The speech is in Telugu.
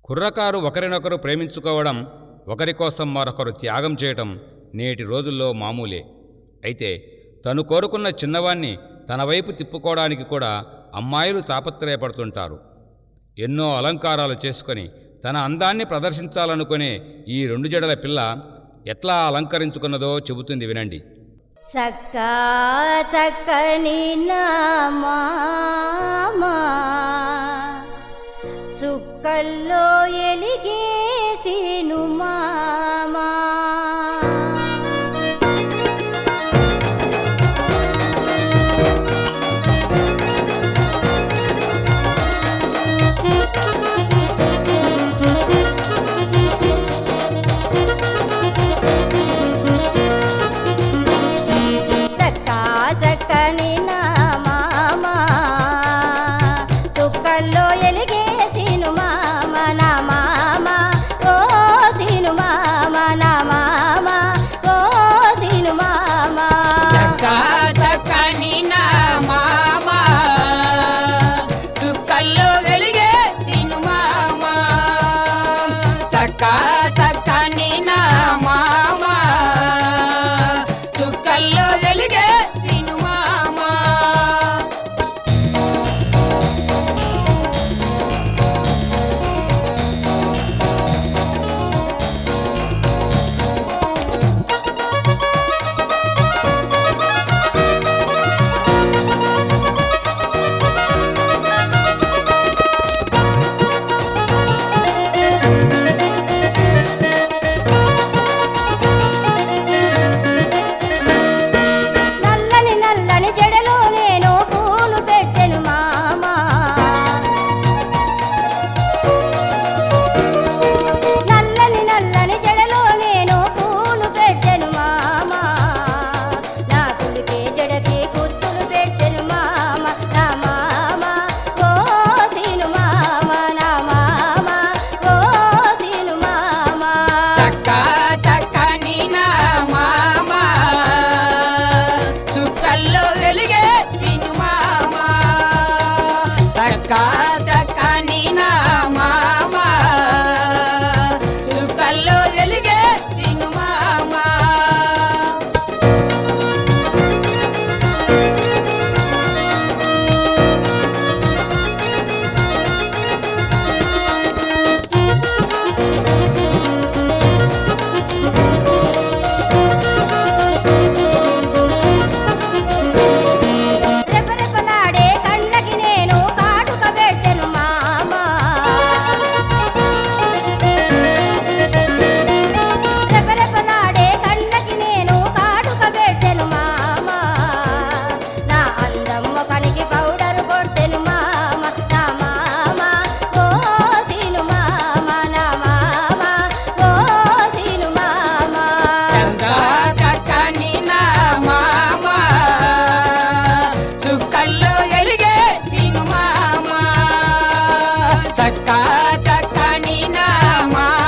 కుర్రకారు ఒకరినొకరు ప్రేమించుకోవడం ఒకరి కోసం మరొకరు త్యాగం చేయటం నేటి రోజుల్లో మామూలే అయితే తను కోరుకున్న చిన్నవాణ్ణి తన వైపు తిప్పుకోవడానికి కూడా అమ్మాయిలు తాపత్రయపడుతుంటారు ఎన్నో అలంకారాలు చేసుకొని తన అందాన్ని ప్రదర్శించాలనుకునే ఈ రెండు జడల పిల్ల ఎట్లా అలంకరించుకున్నదో చెబుతుంది వినండి చక్కా చక్కని నామా చుక్కల్లో ఎలిగేసిను మామా చక్కా చక్కని నామా చుక్కల్లో ఎలిగేసిను మామ నా మామ ఓ సీను మామ నా మామ ఓ సీను మామ చక్క చక్కని నా మామ చుక్కల్లో వెలిగే సిను మామ చక్క చక్కని నా మామ చుక్కల్లో వెలిగే సిను మామ నల్లని నల్లని జడలో నేను పూలు పెట్టెను మామ నల్లని నల్లని జడలో నేను పూలు పెట్టెను మామ నా కులికే జడకి కుచ్చులు పెట్టెను మామ నా మామ ఓ సీను మామ నా మామ ఓ సీను మామ చక్క చక్కని నా మామ చుక్కల్లో వెలిగే సిను మామ చక్క చక్కని నా మామ చుక్కల్లో వెలిగే సిను మామ రెపరెపలాడే కళ్ళకి నేను కాటుక పెట్టెను మామ రెపరెపలాడే కళ్ళకి నేను కాటుక పెట్టెను మామ నా అందం ఒకనికి పౌడర్ కొట్టెను మామ నా మామ ఓ సీను మామ నా మామ ఓ సీను మామ చక్క చక్కని నా మామ చుక్కల్లో వెలిగే సిను మామ చక్క చక్కని నా మామ